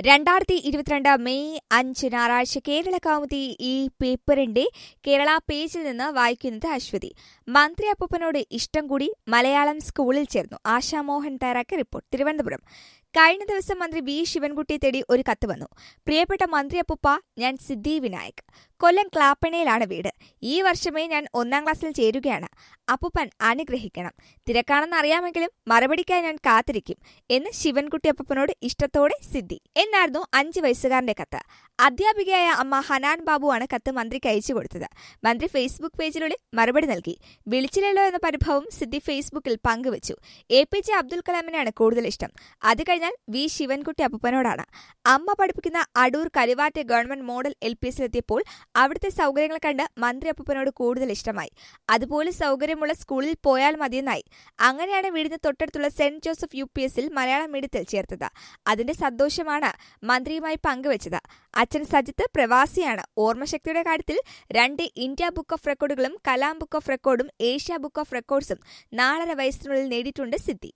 രണ്ടായിരത്തി ഇരുപത്തിരണ്ട് മെയ് അഞ്ച് ഞായറാഴ്ച കേരള കൗമുദി ഈ പേപ്പറിന്റെ കേരള പേജിൽ നിന്ന് വായിക്കുന്നത് അശ്വതി മന്ത്രി അപ്പൂപ്പനോട് ഇഷ്ടം കൂടി മലയാളം സ്കൂളിൽ ചേർന്നു ആശാമോഹൻ തയ്യാറാക്കിയ റിപ്പോർട്ട് തിരുവനന്തപുരം കഴിഞ്ഞ ദിവസം മന്ത്രി വി ശിവൻകുട്ടിയെ തേടി ഒരു കത്ത് വന്നു പ്രിയപ്പെട്ട മന്ത്രി അപ്പൂപ്പ ഞാൻ സിദ്ധി വിനായക് കൊല്ലം ക്ലാപ്പണയിലാണ് വീട് ഈ വർഷമേ ഞാൻ ഒന്നാം ക്ലാസ്സിൽ ചേരുകയാണ് അപ്പൂപ്പൻ അനുഗ്രഹിക്കണം തിരക്കാണെന്ന് അറിയാമെങ്കിലും മറുപടിക്കായി ഞാൻ കാത്തിരിക്കും എന്ന് ശിവൻകുട്ടി അപ്പൂപ്പനോട് ഇഷ്ടത്തോടെ സിദ്ധി എന്നായിരുന്നു അഞ്ച് വയസ്സുകാരന്റെ കത്ത് അധ്യാപികയായ അമ്മ ഹനാൻ ബാബുവാണ് കത്ത് മന്ത്രിക്ക് അയച്ചു കൊടുത്തത് മന്ത്രി ഫേസ്ബുക്ക് പേജിലൂടെ മറുപടി നൽകി വിളിച്ചില്ലല്ലോ എന്ന പരിഭവം സിദ്ധി ഫേസ്ബുക്കിൽ പങ്കുവച്ചു എ പി ജെ അബ്ദുൽ കലാമിനാണ് കൂടുതൽ ഇഷ്ടം അത് കഴിഞ്ഞാൽ വി ശിവൻകുട്ടി അപ്പൂപ്പനോടാണ് അമ്മ പഠിപ്പിക്കുന്ന Adoor Karuvatt government model L P എസിലെത്തിയപ്പോൾ അവിടുത്തെ സൗകര്യങ്ങൾ കണ്ട് മന്ത്രി അപ്പൂപ്പനോട് കൂടുതൽ ഇഷ്ടമായി അതുപോലെ സൗകര്യമുള്ള സ്കൂളിൽ പോയാൽ മതിയെന്നായി അങ്ങനെയാണ് വീടിന് തൊട്ടടുത്തുള്ള സെന്റ് ജോസഫ് യു പി എസിൽ മലയാളം മീഡിയത്തിൽ ചേർത്തത് അതിന്റെ സന്തോഷമാണ് മന്ത്രിയുമായി പങ്കുവച്ചത് അച്ഛൻ സജിത്ത് പ്രവാസിയാണ് ഓർമ്മശക്തിയുടെ കാര്യത്തിൽ രണ്ട് ഇന്ത്യ ബുക്ക് ഓഫ് റെക്കോർഡുകളും കലാം ബുക്ക് ഓഫ് റെക്കോർഡും ഏഷ്യ ബുക്ക് ഓഫ് റെക്കോർഡ്സും നാലര വയസ്സിനുള്ളിൽ നേടിയിട്ടുണ്ട് സിദ്ധി